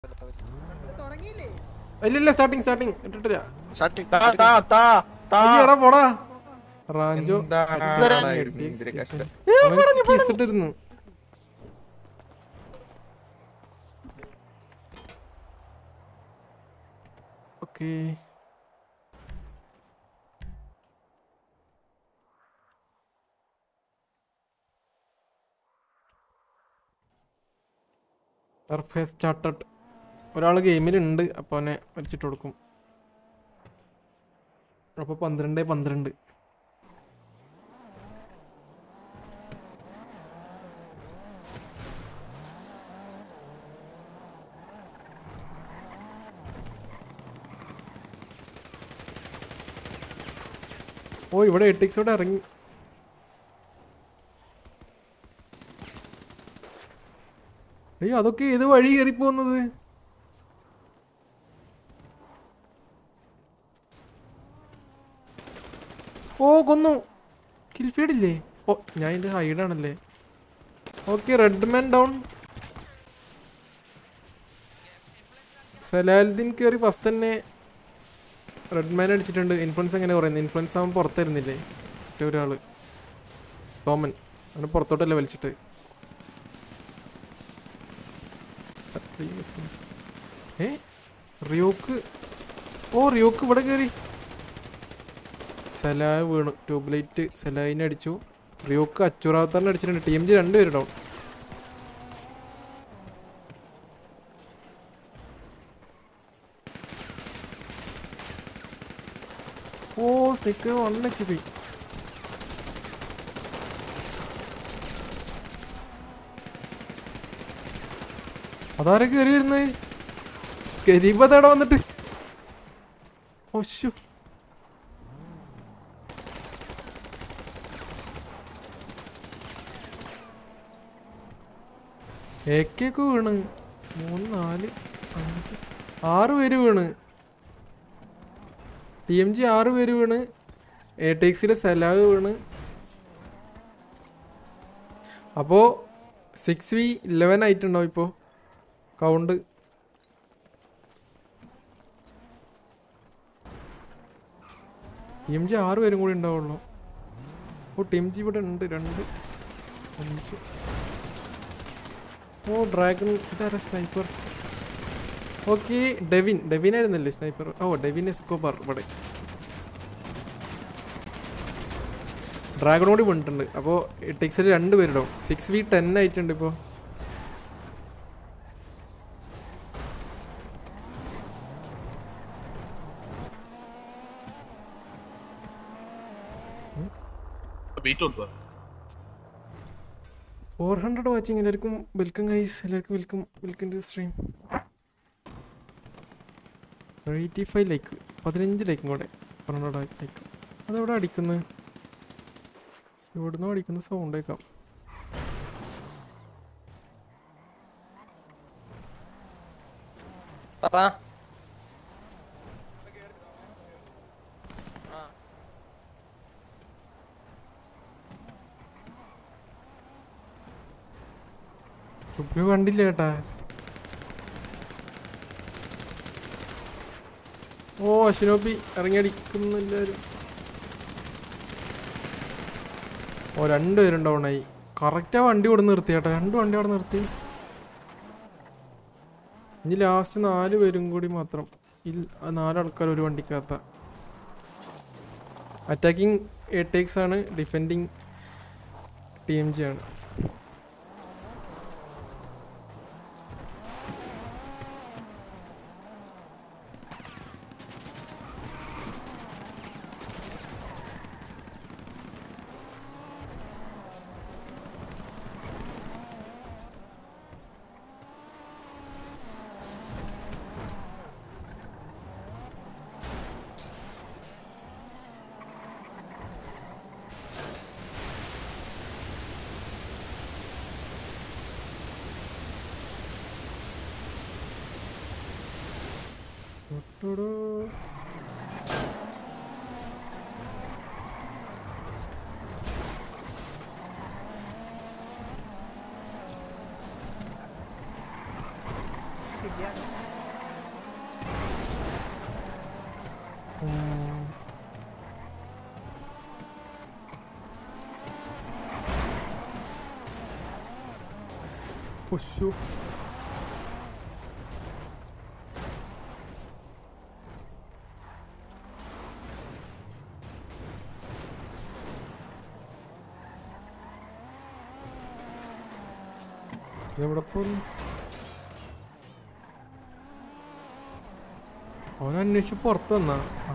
ഇല്ല ഇല്ല starting starting ഇട്ടിട്ടില്ല സ്റ്റാർട്ടിങ് താ താ താ താ ഈ എടാ പോടാ റാഞ്ചോ എന്താണ് എന്തൊരു കഷ്ടം. കിസിട്ടിരുന്നു ഓക്കേ സ്റ്റാർട്ടഡ് ഒരാൾ ഗെയിമിലുണ്ട് അപ്പോൾ അവനെ വലിച്ചിട്ട് കൊടുക്കും അപ്പോൾ പന്ത്രണ്ട് പന്ത്രണ്ട് ഓ ഇവിടെ എട്ടിക്സോടെ ഇറങ്ങി അയ്യോ അതൊക്കെ ഏത് വഴി കയറി പോകുന്നത് ഓ കൊന്നു കിൽഫീഡ് ഇല്ലേ ഓ ഞാൻ ഇതിന്റെ ഹൈഡാണല്ലേ okay red man down Salahuddin കയറി ഫസ്റ്റ് തന്നെ റെഡ് മാൻ അടിച്ചിട്ടുണ്ട് ഇൻഫ്ലുവൻസ് എങ്ങനെ പറയുന്നത് ഇൻഫ്ലുവൻസ് അവൻ പുറത്തായിരുന്നില്ലേ മറ്റേ ഒരാള് സോമൻ അവന് പുറത്തോട്ടല്ലേ വലിച്ചിട്ട് ഏ റിയോക്ക് ഓ റിയോക്ക് ഇവിടെ കയറി സലാഹ് വീണു ട്യൂബ് ലൈറ്റ് സലാഹിനെ അടിച്ചു റിയോക്ക് അച്ചുറാത്തറിനെ അടിച്ചിട്ടുണ്ട് ടീം ജി രണ്ടുപേരും ഡൗൺ ഓ സ്നിക്കർ വൺ എച്ച് പി അതാരെ കയറി വരുന്നത് കരീബതവിടെ വന്നിട്ട് ഓശു ഏക്കൊക്കെ വീണ് മൂന്ന് നാല് അഞ്ച് ആറ് പേര് വീണ് ടി എം ജി ആറ് പേര് വീണ് എ ടെക്സിലെ സലാഗ് വീണ് അപ്പോൾ സിക്സ് വി ഇലവൻ ആയിട്ടുണ്ടാവും ഇപ്പോൾ കൗണ്ട് ടി എം ജി ആറ് പേരും കൂടി ഉണ്ടാവുള്ളൂ ഓ ടി എം ജി ഇവിടെ ഉണ്ട് രണ്ട് അഞ്ച് ഓ ഡ്രാഗൺ ഇതാരാ സ്നൈപ്പർ ഓക്കെ ഡെവിൻ ഡെവിൻ ആയിരുന്നല്ലേ സ്നൈപ്പർ ഓ ഡെവിൻ എസ്കോബർ ഇവിടെ ഡ്രാഗൺ കൂടി വീണിട്ടുണ്ട് അപ്പോൾ ടെക്സിൽ രണ്ട് പേരുണ്ടാവും സിക്സ് വി ടെൻ ആയിട്ടുണ്ട് ഇപ്പോൾ വെയിറ്റ് ഉണ്ട് ഫോർ ഹൺഡ്രഡ് വാച്ചിങ് എല്ലാവർക്കും വെൽക്കം ഗൈസ് എല്ലാവർക്കും welcome welcome to stream eighty five like പതിനഞ്ച് ലൈക്കും കൂടെ ഫോർ ഹൺഡ്രഡ് ലൈക്ക് അതെവിടെ അടിക്കുന്നത് ഇവിടുന്ന് അടിക്കുന്ന സൗണ്ട് കേൾക്കാം പാപ്പാ റിവ്യൂ കണ്ടില്ല കേട്ടാ ഓ അശ്വിനോപ്പി ഇറങ്ങിയടിക്കുന്നു എല്ലാവരും ഓ രണ്ടുപേരും ഡൗണായി കറക്റ്റാ വണ്ടി ഇവിടെ നിർത്തി കേട്ടോ രണ്ട് വണ്ടി അവിടെ നിർത്തി ഇനി ലാസ്റ്റ് നാല് പേരും കൂടി മാത്രം ഇൽ ആ നാലാൾക്കാർ ഒരു വണ്ടിക്കകത്ത അറ്റാക്കിംഗ് എട്ടേക്സ് ആണ് ഡിഫെൻഡിങ് ടി എം ജി ആണ് ടുടു. ഉം. ഉശ്ശോ. ഇതെവിടെ പോകുന്നു അവൻ അന്വേഷിച്ച് പുറത്ത് വന്നാ ആ.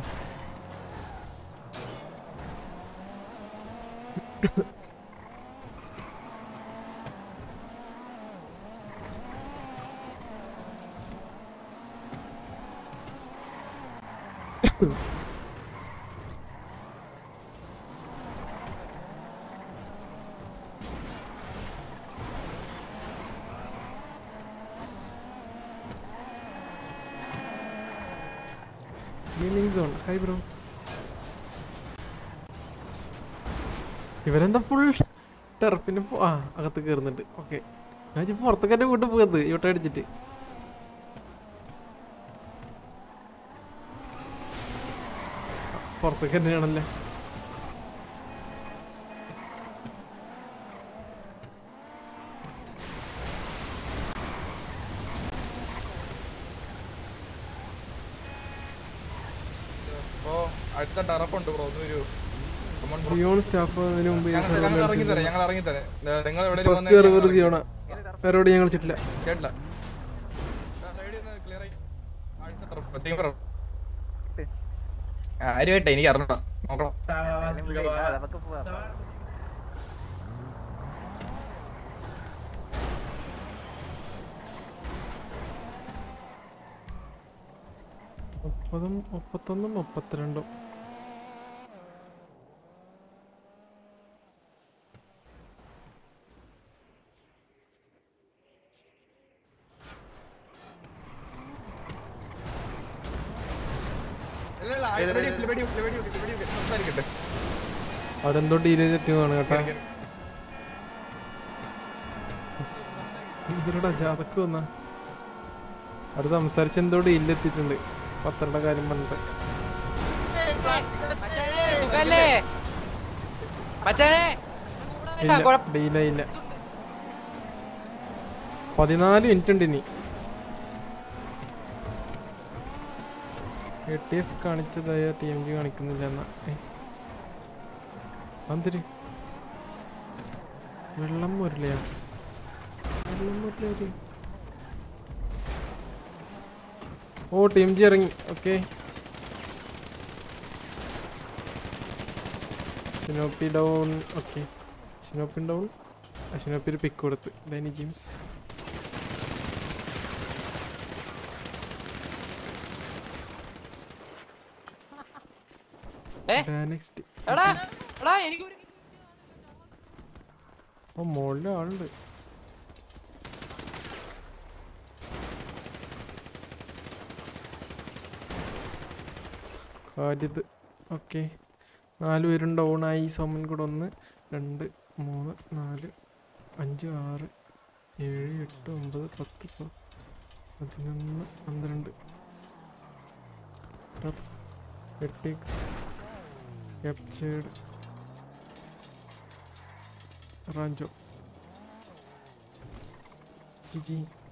ഗെയിമിംഗ് സോൺ ഹൈ ബ്രോ ഇവരെന്താ ഫുൾ ടെറപ്പിന് ആ അകത്ത് കയറുന്നുണ്ട് ഓക്കെ ഞാൻ ഇപ്പൊ പുറത്തേക്ക് തന്നെ വീട്ടിൽ പോയത് ഇവിടെ അടിച്ചിട്ട് പുറത്തേക്ക് തന്നെയാണല്ലേ അപ്പോ അടുത്ത ടറപ്പുണ്ട് ബ്രോ ഒന്ന് വരൂ Come on bro. Zion staff അതിന് മുമ്പ് ഈ ഞങ്ങൾ server ഞങ്ങൾ ൽ ഇറങ്ങി തരാം കളിച്ചിരുന്നു. ഞങ്ങൾ ഇറങ്ങി തരാം ദേ, നിങ്ങൾ എവിടെ ഫസ്റ്റ് സെർവർ സിയോണ വേറെ എവിടെ ഞങ്ങൾ കളിച്ചിട്ടില്ല കേട്ടില്ല റൈഡ് ഒന്ന് ക്ലിയർ ആയി അടുത്ത ടറപ്പ് ടീം ടറപ്പ് ആരുമായിട്ടെ എനിക്ക് അറിഞ്ഞോ നോക്കണം മുപ്പതും മുപ്പത്തൊന്നും മുപ്പത്തിരണ്ടും ഇല്ല, ഇല്ല, ആ, വെടി വെക്ക്, വെടി വെക്ക്, വെടി വെക്ക്, വെടി വെക്ക്. സംസാരിക്കട്ടെ അവിടെ എന്തോ ഡീൽ ചെയ്തെത്തിയതാണ് കേട്ടാ ഇതിലൂടെ ജാതക്ക് വന്ന അവിടെ സംസാരിച്ച് എന്തോ ഡീലിൽ എത്തിയിട്ടുണ്ട് പത്രയുടെ കാര്യം പറഞ്ഞിട്ട് സുഖല്ലേ മച്ചാനെ ഇല്ല ഡീലായില്ല പതിനാല് മിനിറ്റ് ഉണ്ട് ഇനി എ ടി എസ് കാണിച്ചതായ ടി എം ജി കാണിക്കുന്നില്ല എന്നാ എന്തിരി വെള്ളം മുരളിയാ വെള്ളം മുരളി ഓ ടി എം ജി ഇറങ്ങി ഓക്കെ ഷിനോപ്പി ഡൗൺ ഓക്കെ ഷിനോപ്പി ഡൗൺ ഷിനോപ്പി ഒരു പിക്ക് കൊടുത്ത് ഡാനി ജിംസ് ഏ? നെക്സ്റ്റ് എടാ എടാ എനിക്ക് ഓ മുകളിൽ ആളുണ്ട് കാര്യത് ഓക്കെ നാല് പേരും ഡൗണായി സോമൻ കൂടെ ഒന്ന് രണ്ട് മൂന്ന് നാല് അഞ്ച് ആറ് ഏഴ് എട്ട് ഒമ്പത് പത്ത് പ- പതിനൊന്ന് പന്ത്രണ്ട് എട്ടിക്സ് ക്യാപ്ചേർഡ് റാഞ്ചോ ജിജി